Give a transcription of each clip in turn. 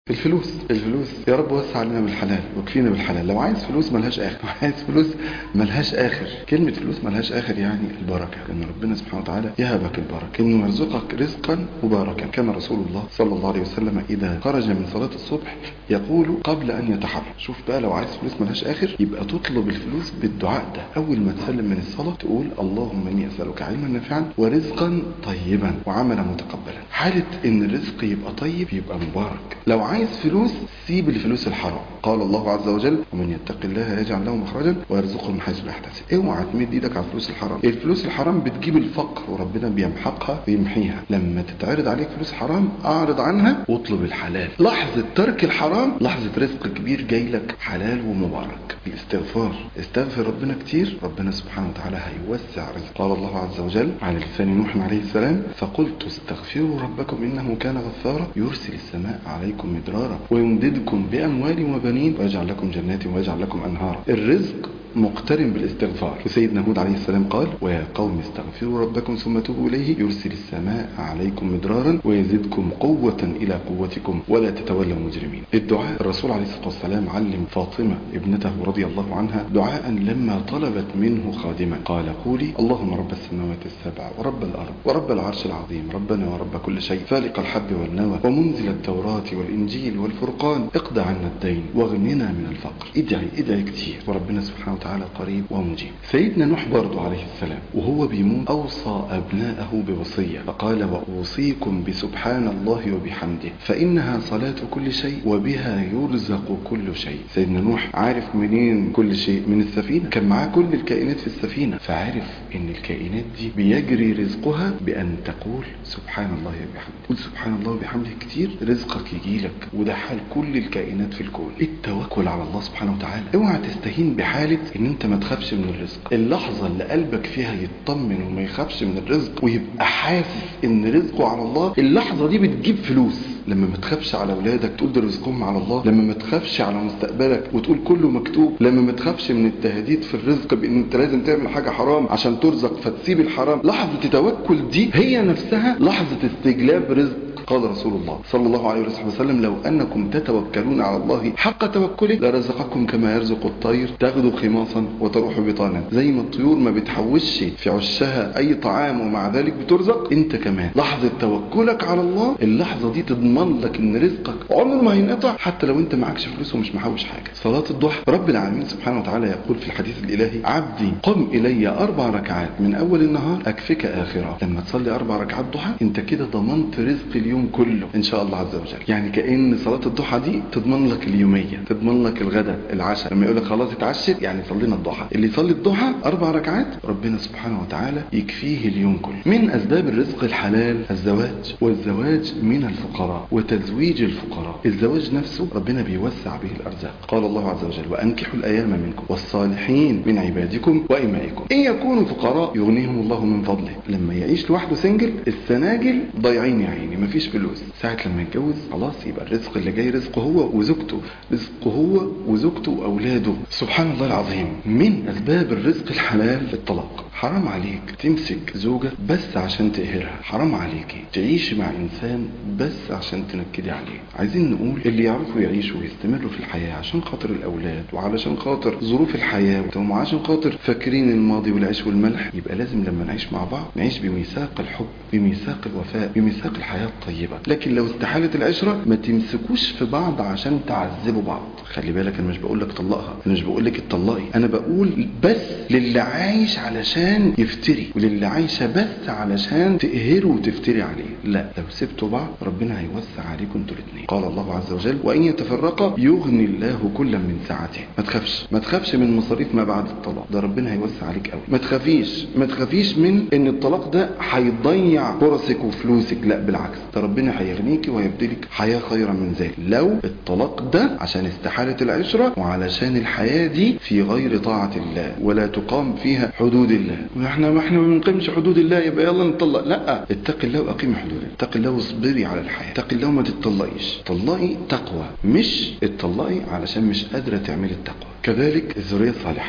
الفلوس الفلوس يا رب وسع علينا بالحلال وكفينا بالحلال لو عايز فلوس ملهاش اخر لو عايز فلوس ملهاش اخر كلمة فلوس ملهاش اخر يعني البركة ان ربنا سبحانه وتعالى يهبك البركة انه يرزقك رزقا مباركا كان رسول الله صلى الله عليه وسلم اذا خرج من صلاة الصبح يقول قبل ان يتحرك شوف بقى لو عايز فلوس ملهاش اخر يبقى تطلب الفلوس بالدعاء ده اول ما تسلم من الصلاة تقول اللهم اني اسألك علما نافعا ورزقا طيبا وعملا متقبلا حالة ان الرزق يبقى طيب يبقى مبارك لو عايز فلوس سيب الفلوس الحرام قال الله عز وجل ومن يتق الله يجعل له مخرجا ويرزقه من حيث لا يحتسب اوعى تمد ايدك على الفلوس الحرام الفلوس الحرام بتجيب الفقر وربنا بيمحقها ويمحيها لما تتعرض عليك فلوس حرام اعرض عنها واطلب الحلال لحظة ترك الحرام لحظة رزق كبير جاي لك حلال ومبارك الاستغفار استغفر ربنا كتير ربنا سبحانه وتعالى هيوسع رزق قال الله عز وجل على لسان نوح عليه السلام فقلت استغفروا ربكم انه كان غفارا يرسل السماء عليكم مدرارا ويمددكم باموال وبنين ويجعل لكم جنات ويجعل لكم انهارا الرزق مقترن بالاستغفار وسيدنا هود عليه السلام قال ويا قوم استغفروا ربكم ثم توبوا إليه يرسل السماء عليكم مدرارا ويزدكم قوة إلى قوتكم ولا تتولوا مجرمين الدعاء الرسول عليه الصلاة والسلام علم فاطمة ابنته رضي الله عنها دعاء لما طلبت منه خادما قال قولي اللهم رب السماوات السبع ورب الأرض ورب العرش العظيم ربنا ورب كل شيء فالق الحب والنوى ومنزل التوراة والإنجيل والفرقان اقض عنا الدين واغننا من الفقر ادعي ادعي كتير وربنا سبحانه وتعالى قريب ومجيب سيدنا نوح برضه عليه السلام وهو بيموت أوصى أبناءه بوصية فقال وأوصيكم بسبحان الله وبحمده فإنها صلاة كل شيء وبها يرزق كل شيء سيدنا نوح عارف منين كل شيء من السفينة كان معاه كل الكائنات في السفينة فعارف ان الكائنات دي بيجري رزقها بأن تقول سبحان الله وبحمده قول سبحان الله وبحمده كتير رزقك يجيلك وده حال كل الكائنات في الكون التوكل على الله سبحانه وتعالى اوعى تستهين بحالة ان انت ما تخافش من الرزق اللحظة اللي قلبك فيها يطمن وما يخافش من الرزق ويبقى حاسس ان رزقه على الله اللحظة دي بتجيب فلوس لما ما تخافش على اولادك تقول ده رزقهم على الله لما ما تخافش على مستقبلك وتقول كله مكتوب لما ما تخافش من التهديد في الرزق بان انت لازم تعمل حاجة حرام عشان ترزق فتسيب الحرام لحظة التوكل دي هي نفسها لحظة استجلاب رزق قال رسول الله صلى الله عليه وسلم لو أنكم تتوكلون على الله حق توكله لرزقكم كما يرزق الطير تغدو خماصا وتروح بطانا زي ما الطيور ما بتحوش في عشها أي طعام ومع ذلك بترزق أنت كمان لحظة توكلك على الله اللحظة دي تضمن لك أن رزقك عمره ما هينقطع حتى لو أنت معكش فلوس ومش محوش حاجة صلاة الضحى رب العالمين سبحانه وتعالى يقول في الحديث الإلهي عبدي قم إلي أربع ركعات من أول النهار أكفك آخرة لما تصلي أربع ركعات ضحى أنت كده ضمنت رزق اليوم كله إن شاء الله عز وجل يعني كأن صلاة الضحى دي تضمن لك اليومية تضمن لك الغداء العشاء لما يقول لك خلاص اتعشت يعني صلينا الضحى اللي يصلي الضحى أربع ركعات ربنا سبحانه وتعالى يكفيه اليوم كله من أسباب الرزق الحلال الزواج والزواج من الفقراء وتزويج الفقراء الزواج نفسه ربنا بيوسع به الأرزاق قال الله عز وجل وأنكحوا الأيام منكم والصالحين من عبادكم وإمائكم إن يكونوا فقراء يغنيهم الله من فضله لما يعيش لوحده سنجل السناجل ضايعين يا عيني مفيش فلوس ساعة لما يتجوز خلاص يبقى الرزق اللي جاي رزقه هو وزوجته رزقه هو وزوجته وأولاده سبحان الله العظيم من أسباب الرزق الحلال الطلاق حرام عليك تمسك زوجة بس عشان تقهرها حرام عليكي تعيشي مع إنسان بس عشان تنكدي عليه عايزين نقول اللي يعرفوا يعيشوا ويستمروا في الحياة عشان خاطر الأولاد وعلشان خاطر ظروف الحياة وعشان خاطر فاكرين الماضي والعيش والملح يبقى لازم لما نعيش مع بعض نعيش بميثاق الحب بميثاق الوفاء بميثاق الحياة الطيبة لكن لو استحالت العشرة ما تمسكوش في بعض عشان تعذبوا بعض خلي بالك انا مش بقول لك طلقها انا مش بقول لك اتطلقي انا بقول بس للي عايش علشان يفتري وللي عايشه بس علشان تقهره وتفتري عليه لا لو سبتوا بعض ربنا هيوسع عليكم انتوا الاثنين قال الله عز وجل وان يتفرقا يغني الله كلا من سعته ما تخافش ما تخافش من مصاريف ما بعد الطلاق ده ربنا هيوسع عليك قوي ما تخافيش ما تخافيش من ان الطلاق ده هيضيع فرصك وفلوسك لا بالعكس ده ربنا هيغنيكي وهيبدلك حياه خيرا من ذلك لو الطلاق ده عشان استحاله العشره وعلشان الحياه دي في غير طاعه الله ولا تقام فيها حدود الله واحنا ما احنا ما بنقيمش حدود الله يبقى يلا نطلق لا اتقي الله واقيمي حدوده اتقي الله واصبري على الحياه اتقي الله وما تتطلقيش طلقي تقوى مش اتطلقي علشان مش قادره تعملي التقوى كذلك الذريه الصالحه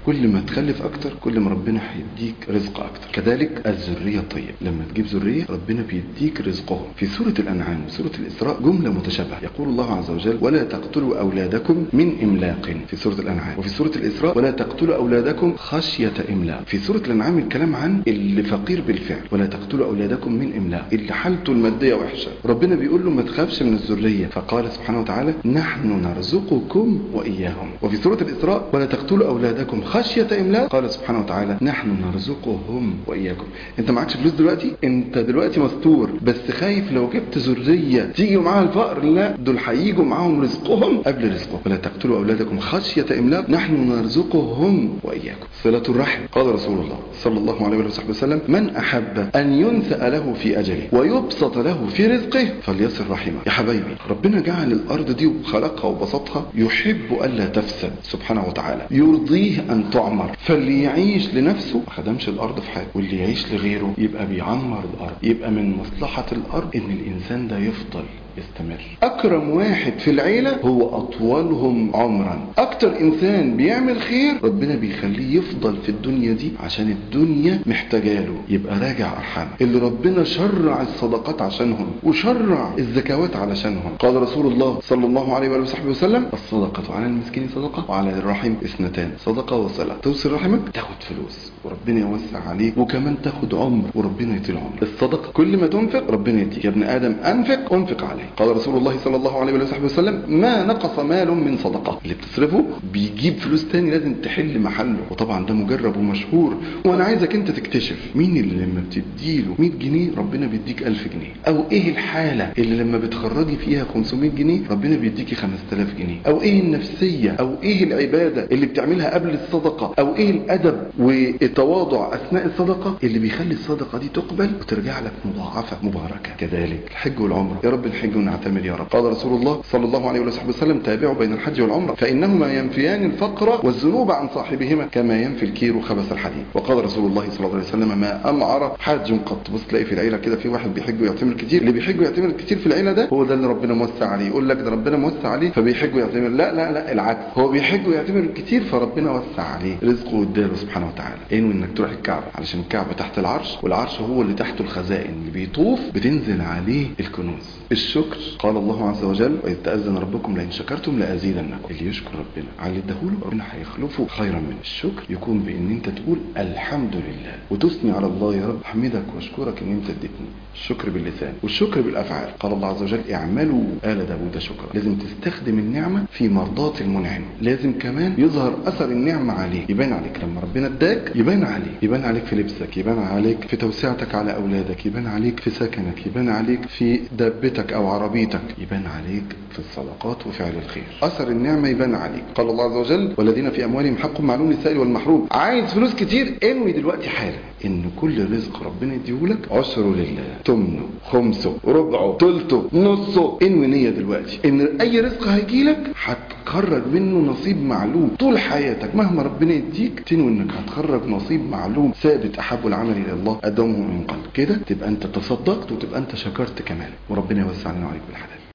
كل ما تخلف اكتر كل ما ربنا هيديك رزق اكتر كذلك الذريه الطيبه لما تجيب ذريه ربنا بيديك رزقهم في سوره الانعام وسوره الاسراء جمله متشابهه يقول الله عز وجل ولا تقتلوا اولادكم من املاق في سوره الانعام وفي سوره الاسراء ولا تقتلوا اولادكم خشيه املاق في سوره الانعام الكلام عن اللي فقير بالفعل ولا تقتلوا اولادكم من املاق اللي حالته الماديه وحشه ربنا بيقول له ما تخافش من الذريه فقال سبحانه وتعالى نحن نرزقكم واياهم وفي سوره الاسراء ولا تقتلوا اولادكم خشيه املاق قال سبحانه وتعالى نحن نرزقهم واياكم انت معكش فلوس دلوقتي انت دلوقتي مستور بس خايف لو جبت ذريه تيجي معاها الفقر لا دول هيجوا معاهم رزقهم قبل رزقهم ولا تقتلوا اولادكم خشيه املاق نحن نرزقهم واياكم صله الرحم قال رسول الله صلى الله عليه وصحبه وسلم من احب ان ينسأ له في اجله ويبسط له في رزقه فليصل رحمه يا حبايبي ربنا جعل الارض دي وخلقها وبسطها يحب الا تفسد سبحانه وتعالى يرضيه ان تعمر فاللي يعيش لنفسه ما خدمش الارض في حاجه واللي يعيش لغيره يبقى بيعمر الارض يبقى من مصلحه الارض ان الانسان ده يفضل يستمر اكرم واحد في العيلة هو اطولهم عمرا اكتر انسان بيعمل خير ربنا بيخليه يفضل في الدنيا دي عشان الدنيا محتاجاله يبقى راجع ارحامه اللي ربنا شرع الصدقات عشانهم وشرع الزكوات علشانهم قال رسول الله صلى الله عليه وآله وصحبه وسلم الصدقة على المسكين صدقة وعلى الرحم اثنتان صدقة وصلاة توصل رحمك تاخد فلوس وربنا يوسع عليك وكمان تاخد عمر وربنا يطيل عمرك الصدقة كل ما تنفق ربنا يديك يا ابن ادم انفق انفق عليه قال رسول الله صلى الله عليه وصحبه وسلم ما نقص مال من صدقة اللي بتصرفه بيجيب فلوس تاني لازم تحل محله وطبعا ده مجرب ومشهور وانا عايزك انت تكتشف مين اللي لما بتديله 100 جنيه ربنا بيديك 1000 جنيه او ايه الحالة اللي لما بتخرجي فيها 500 جنيه ربنا بيديكي 5000 جنيه او ايه النفسية او ايه العبادة اللي بتعملها قبل الصدقة او ايه الادب والتواضع اثناء الصدقة اللي بيخلي الصدقة دي تقبل وترجع لك مضاعفة مباركة كذلك الحج والعمرة يا رب الحج ونعتمر يا رب قال رسول الله صلى الله عليه وصحبه وسلم تابعوا بين الحج والعمرة فإنهما ينفيان الفقر والذنوب عن صاحبهما كما ينفي الكير خبث الحديد وقال رسول الله صلى الله عليه وسلم ما أمعر حاج قط بص تلاقي في العيلة كده في واحد بيحج ويعتمر كتير اللي بيحج ويعتمر كتير في العيلة ده هو ده اللي ربنا موسع عليه يقول لك ده ربنا موسع عليه فبيحج ويعتمر لا لا لا العكس هو بيحج ويعتمر كتير فربنا وسع عليه رزقه واداله سبحانه وتعالى انه انك تروح الكعبة علشان الكعبة تحت العرش والعرش هو اللي تحته الخزائن اللي بيطوف بتنزل عليه الكنوز الشكر قال الله عز وجل وإذ تأذن ربكم لئن شكرتم لأزيدنكم اللي يشكر ربنا على اللي اداهوله ربنا هيخلفه خيرا منه الشكر يكون بإن أنت تقول الحمد لله وتثني على الله يا رب أحمدك وأشكرك إن أنت اديتني الشكر باللسان والشكر بالأفعال قال الله عز وجل اعملوا آل داوود شكرا لازم تستخدم النعمة في مرضاة المنعم لازم كمان يظهر أثر النعمة عليك يبان عليك لما ربنا اداك يبان عليك يبان عليك في لبسك يبان عليك في توسعتك على أولادك يبان عليك في سكنك يبان عليك في دابتك أو عربيتك يبان عليك في الصدقات وفعل الخير أثر النعمة يبان عليك قال الله عز وجل والذين في أموالهم حق معلوم للسائل والمحروم عايز فلوس كتير انوي دلوقتي حالا ان كل رزق ربنا يديهولك عشره لله تمنه خمسه ربعه ثلثه نصه انوي نية دلوقتي ان اي رزق هيجيلك هتخرج منه نصيب معلوم طول حياتك مهما ربنا يديك تنوي انك هتخرج نصيب معلوم ثابت احب العمل الى الله ادومه من قلب كده تبقى انت تصدقت وتبقى انت شكرت كمان وربنا يوسع علينا وعليك بالحلال